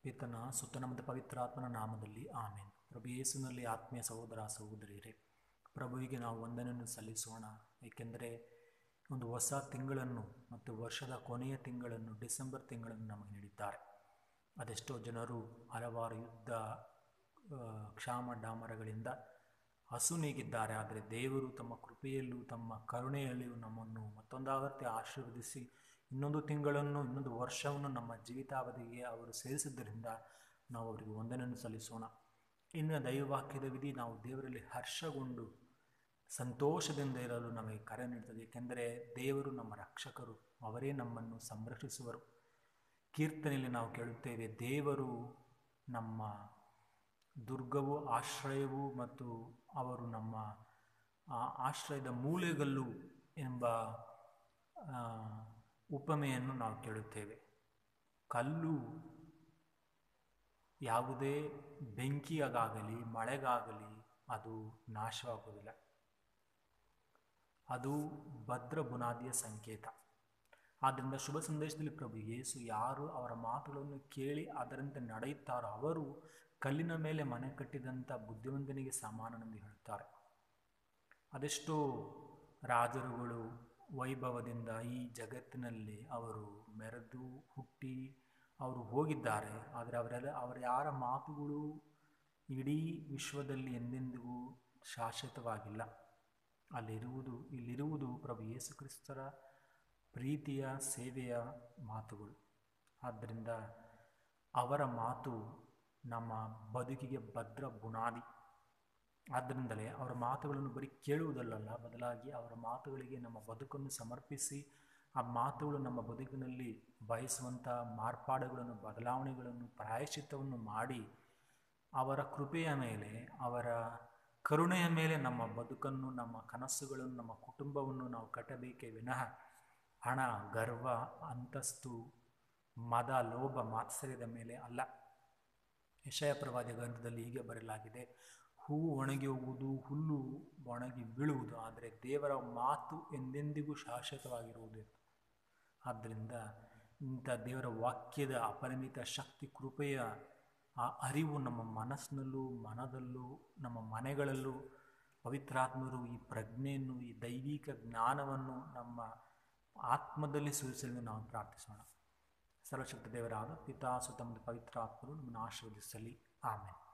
ಈತನ ಸುತ್ತನ ಮತ್ತು ಪವಿತ್ರಾತ್ಮನ ನಾಮದಲ್ಲಿ ಆಮೇನ್ ಪ್ರಭು ಯೇಸುನಲ್ಲಿ ಆತ್ಮೀಯ ಸಹೋದರ ಸಹೋದರಿಯರೇ ಪ್ರಭುವಿಗೆ ನಾವು ವಂದನೆಯನ್ನು ಸಲ್ಲಿಸೋಣ ಏಕೆಂದರೆ ಒಂದು ಹೊಸ ತಿಂಗಳನ್ನು ಮತ್ತು ವರ್ಷದ ಕೊನೆಯ ತಿಂಗಳನ್ನು ಡಿಸೆಂಬರ್ ತಿಂಗಳನ್ನು ನಮಗೆ ನೀಡಿದ್ದಾರೆ ಅದೆಷ್ಟೋ ಜನರು ಹಲವಾರು ಯುದ್ಧ ಆ, ಕ್ಷಾಮ ಡಾಮರಗಳಿಂದ ಹಸುನೀಗಿದ್ದಾರೆ ಆದರೆ ದೇವರು ತಮ್ಮ ಕೃಪೆಯಲ್ಲೂ ತಮ್ಮ ಕರುಣೆಯಲ್ಲಿಯೂ ನಮ್ಮನ್ನು ಮತ್ತೊಂದಾಗತ್ತೆ ಆಶೀರ್ವದಿಸಿ ಇನ್ನೊಂದು ತಿಂಗಳನ್ನು ಇನ್ನೊಂದು ವರ್ಷವನ್ನು ನಮ್ಮ ಜೀವಿತಾವಧಿಗೆ ಅವರು ಸೇರಿಸಿದ್ದರಿಂದ ನಾವು ಅವರಿಗೆ ವಂದನೆಯನ್ನು ಸಲ್ಲಿಸೋಣ ಇನ್ನು ದೈವವಾಕ್ಯದ ವಿಧಿ ನಾವು ದೇವರಲ್ಲಿ ಹರ್ಷಗೊಂಡು ಸಂತೋಷದಿಂದ ಇರಲು ನಮಗೆ ಕರೆ ನೀಡುತ್ತದೆ ಏಕೆಂದರೆ ದೇವರು ನಮ್ಮ ರಕ್ಷಕರು ಅವರೇ ನಮ್ಮನ್ನು ಸಂರಕ್ಷಿಸುವರು ಕೀರ್ತನೆಯಲ್ಲಿ ನಾವು ಕೇಳುತ್ತೇವೆ ದೇವರು ನಮ್ಮ ದುರ್ಗವು ಆಶ್ರಯವು ಮತ್ತು ಅವರು ನಮ್ಮ ಆ ಆಶ್ರಯದ ಮೂಲೆಗಲ್ಲು ಎಂಬ ಆ, ಉಪಮೆಯನ್ನು ನಾವು ಕೇಳುತ್ತೇವೆ ಕಲ್ಲು ಯಾವುದೇ ಬೆಂಕಿಯಾಗಲಿ ಮಳೆಗಾಗಲಿ ಅದು ನಾಶವಾಗುವುದಿಲ್ಲ ಅದು ಭದ್ರ ಬುನಾದಿಯ ಸಂಕೇತ ಆದ್ದರಿಂದ ಶುಭ ಸಂದೇಶದಲ್ಲಿ ಪ್ರಭು ಯೇಸು ಯಾರು ಅವರ ಮಾತುಗಳನ್ನು ಕೇಳಿ ಅದರಂತೆ ನಡೆಯುತ್ತಾರೋ ಅವರು ಕಲ್ಲಿನ ಮೇಲೆ ಮನೆ ಕಟ್ಟಿದಂಥ ಬುದ್ಧಿವಂತನಿಗೆ ಸಮಾನನೆಂದು ಹೇಳುತ್ತಾರೆ ಅದೆಷ್ಟೋ ರಾಜರುಗಳು ವೈಭವದಿಂದ ಈ ಜಗತ್ತಿನಲ್ಲಿ ಅವರು ಮೆರೆದು ಹುಟ್ಟಿ ಅವರು ಹೋಗಿದ್ದಾರೆ ಆದರೆ ಅವರೆಲ್ಲ ಅವರ ಯಾರ ಮಾತುಗಳು ಇಡೀ ವಿಶ್ವದಲ್ಲಿ ಎಂದೆಂದಿಗೂ ಶಾಶ್ವತವಾಗಿಲ್ಲ ಅಲ್ಲಿರುವುದು ಇಲ್ಲಿರುವುದು ಪ್ರಭು ಯೇಸು ಕ್ರಿಸ್ತರ ಪ್ರೀತಿಯ ಸೇವೆಯ ಮಾತುಗಳು ಆದ್ದರಿಂದ ಅವರ ಮಾತು ನಮ್ಮ ಬದುಕಿಗೆ ಭದ್ರ ಬುನಾದಿ ಆದ್ದರಿಂದಲೇ ಅವರ ಮಾತುಗಳನ್ನು ಬರೀ ಕೇಳುವುದಲ್ಲ ಬದಲಾಗಿ ಅವರ ಮಾತುಗಳಿಗೆ ನಮ್ಮ ಬದುಕನ್ನು ಸಮರ್ಪಿಸಿ ಆ ಮಾತುಗಳು ನಮ್ಮ ಬದುಕಿನಲ್ಲಿ ಬಯಸುವಂಥ ಮಾರ್ಪಾಡುಗಳನ್ನು ಬದಲಾವಣೆಗಳನ್ನು ಪ್ರಾಯಶ್ಚಿತ್ತವನ್ನು ಮಾಡಿ ಅವರ ಕೃಪೆಯ ಮೇಲೆ ಅವರ ಕರುಣೆಯ ಮೇಲೆ ನಮ್ಮ ಬದುಕನ್ನು ನಮ್ಮ ಕನಸುಗಳನ್ನು ನಮ್ಮ ಕುಟುಂಬವನ್ನು ನಾವು ಕಟ್ಟಬೇಕೇ ವಿನಃ ಹಣ ಗರ್ವ ಅಂತಸ್ತು ಮದ ಲೋಭ ಮಾತ್ಸರ್ಯದ ಮೇಲೆ ಅಲ್ಲ ಯಶಯ ಪ್ರವಾದಿ ಗ್ರಂಥದಲ್ಲಿ ಹೀಗೆ ಬರಲಾಗಿದೆ ಹೂವು ಒಣಗಿ ಹೋಗುವುದು ಹುಲ್ಲು ಒಣಗಿ ಬೀಳುವುದು ಆದರೆ ದೇವರ ಮಾತು ಎಂದೆಂದಿಗೂ ಶಾಶ್ವತವಾಗಿರುವುದು ಎಂದು ಆದ್ದರಿಂದ ಇಂಥ ದೇವರ ವಾಕ್ಯದ ಅಪರಿಮಿತ ಶಕ್ತಿ ಕೃಪೆಯ ಆ ಅರಿವು ನಮ್ಮ ಮನಸ್ಸಿನಲ್ಲೂ ಮನದಲ್ಲೂ ನಮ್ಮ ಮನೆಗಳಲ್ಲೂ ಪವಿತ್ರಾತ್ಮರು ಈ ಪ್ರಜ್ಞೆಯನ್ನು ಈ ದೈವಿಕ ಜ್ಞಾನವನ್ನು ನಮ್ಮ ಆತ್ಮದಲ್ಲಿ ಸೂಚಿಸಲು ನಾವು ಪ್ರಾರ್ಥಿಸೋಣ ಸರ್ವಶಕ್ತ ದೇವರಾದ ಪಿತಾ ಸುತ್ತ ಮತ್ತು ಪವಿತ್ರ ಆತ್ಮರು ನಮ್ಮನ್ನು ಆಶೀರ್ವದಿಸಲಿ ಆಮೇಲೆ